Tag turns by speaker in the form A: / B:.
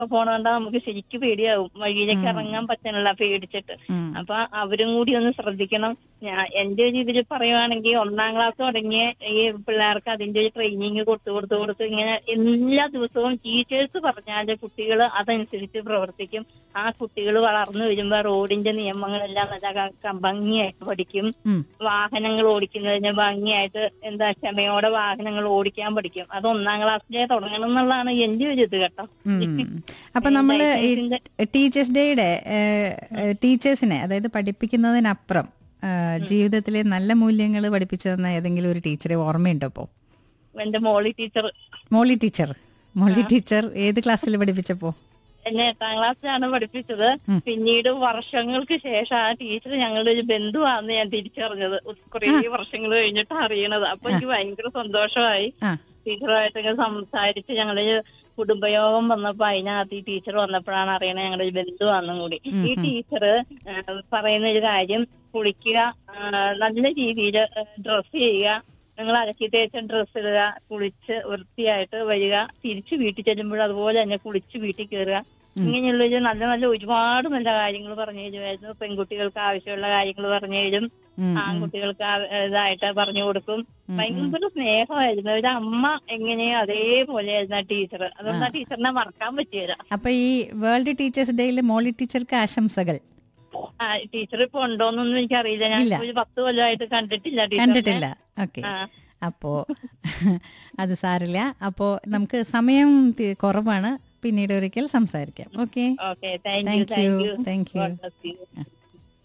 A: ഒക്കെ പോണോണ്ടാ നമുക്ക് ശരിക്കും പേടിയാവും വഴിയിലേക്ക്
B: ഉം.
A: ഇറങ്ങാൻ പറ്റണില്ല പേടിച്ചിട്ട്
B: ഉം.
A: അപ്പൊ അവരും കൂടി ഒന്ന് ശ്രദ്ധിക്കണം ഞാൻ എന്റെ ഒരു ഇതിൽ പറയുവാണെങ്കിൽ ഒന്നാം ക്ലാസ് തുടങ്ങിയ ഈ പിള്ളേർക്ക് അതിന്റെ ഒരു ട്രെയിനിങ് കൊടുത്തു കൊടുത്തു കൊടുത്ത് ഇങ്ങനെ എല്ലാ ദിവസവും ടീച്ചേഴ്സ് പറഞ്ഞാല് കുട്ടികൾ അതനുസരിച്ച് പ്രവർത്തിക്കും ആ കുട്ടികൾ വളർന്നു വരുമ്പോ റോഡിന്റെ നിയമങ്ങളെല്ലാം നല്ല ക- ക- ഭംഗിയായിട്ട് പഠിക്കും
B: ഉം.
A: വാഹനങ്ങൾ ഓടിക്കുന്നതിന് ഭംഗിയായിട്ട് എന്താ ക്ഷമയോടെ വാഹനങ്ങൾ ഓടിക്കാൻ പഠിക്കും അത് ഒന്നാം ക്ലാസ്സിലേ തുടങ്ങണം എന്നുള്ളതാണ് എന്റെ ഒരു ഇത് കേട്ടോ
B: ഉം. അപ്പൊ നമ്മള് ഈ
A: ലൈസൻസിന്റെ-
B: ടീച്ചേഴ്സ് ഡേയുടെ ടീച്ചേഴ്സിനെ അതായത് പഠിപ്പിക്കുന്നതിനപ്പുറം ജീവിതത്തിലെ നല്ല മൂല്യങ്ങൾ പഠിപ്പിച്ചു തന്ന ഏതെങ്കിലും ഒരു ടീച്ചറെ ഓർമ്മയുണ്ടോ ഇപ്പോ
A: എന്റെ Molly teacher
B: Molly teacher Molly teacher ഏത് ക്ലാസ്സിൽ പഠിപ്പിച്ചപ്പോ
A: എന്നെ എട്ടാം ക്ലാസ്സിലാണ് പഠിപ്പിച്ചത്
B: ഉം.
A: പിന്നീട് വർഷങ്ങൾക്ക് ശേഷം ആ ടീച്ചർ ഞങ്ങളുടെ ഒരു ബന്ധുവാന്ന് ഞാൻ തിരിച്ചറിഞ്ഞത് കുറേ വർഷങ്ങൾ കഴിഞ്ഞിട്ട് അറിയണത് അപ്പൊ എനിക്ക് ഭയങ്കര സന്തോഷമായി
B: ആ
A: ടീച്ചറുമായിട്ടൊക്കെ സംസാരിച്ച് ഞങ്ങള് കുടുംബയോഗം വന്നപ്പോ അതിനകത്ത് ഈ ടീച്ചർ വന്നപ്പോഴാണ് അറിയണത് ഞങ്ങളുടെ ഒരു ബന്ധുവാന്നും കൂടി
B: ഉം,
A: ഈ
B: ഉം.
A: ടീച്ചർ പറയുന്ന ഒരു കാര്യം കുളിക്കുക ആ, നല്ല രീതിയിൽ ഡ്രസ് ചെയ്യുക നിങ്ങൾ അലക്കി തേച്ച ഡ്രസ് ഇടുക കുളിച്ച് വൃത്തിയായിട്ട് വരിക തിരിച്ചു വീട്ടിൽ ചെല്ലുമ്പോൾ അതുപോലെ തന്നെ കുളിച്ച് വീട്ടിൽ കയറുക
B: ഉം.
A: ഇങ്ങനെയുള്ള ഒരു നല്ല നല്ല ഒരുപാട് നല്ല കാര്യങ്ങൾ പറഞ്ഞു തരുമായിരുന്നു പെൺകുട്ടികൾക്ക് ആവശ്യമുള്ള കാര്യങ്ങൾ പറഞ്ഞു തരും
B: ഉം, ഉം,
A: ആൺകുട്ടികൾക്ക് ആ- ഇതായിട്ട് പറഞ്ഞു കൊടുക്കും
B: ഉം, ഉം.
A: ഭയങ്കര സ്നേഹമായിരുന്നു ഒരു അമ്മ എങ്ങനെയോ അതേപോലെയായിരുന്നു ആ ടീച്ചർ അതുകൊണ്ട് ആ ടീച്ചറിനെ മറക്കാൻ പറ്റിയില്ല
B: അപ്പൊ ഈ വേൾഡ് ടീച്ചേഴ്സ് ഡേയിൽ മോളി ടീച്ചർക്ക് ആശംസകൾ
A: ആ ടീച്ചർ ഇപ്പൊ ഉണ്ടോന്നൊന്നും എനിക്കറിയില്ല ഞാൻ
B: ഇല്ല.
A: ഒരു പത്ത് കൊല്ലമായിട്ട് കണ്ടിട്ടില്ല ടീച്ചറിനെ.
B: കണ്ടിട്ടില്ല ഓക്കെ
A: ആ,
B: അപ്പോ അത് സാരില്ല അപ്പോ നമുക്ക് സമയം തി- കുറവാണ് പിന്നീട് ഒരിക്കൽ സംസാരിക്കാം okay
A: okay thank you
B: thank you
A: thank you
B: thank you
A: God bless you.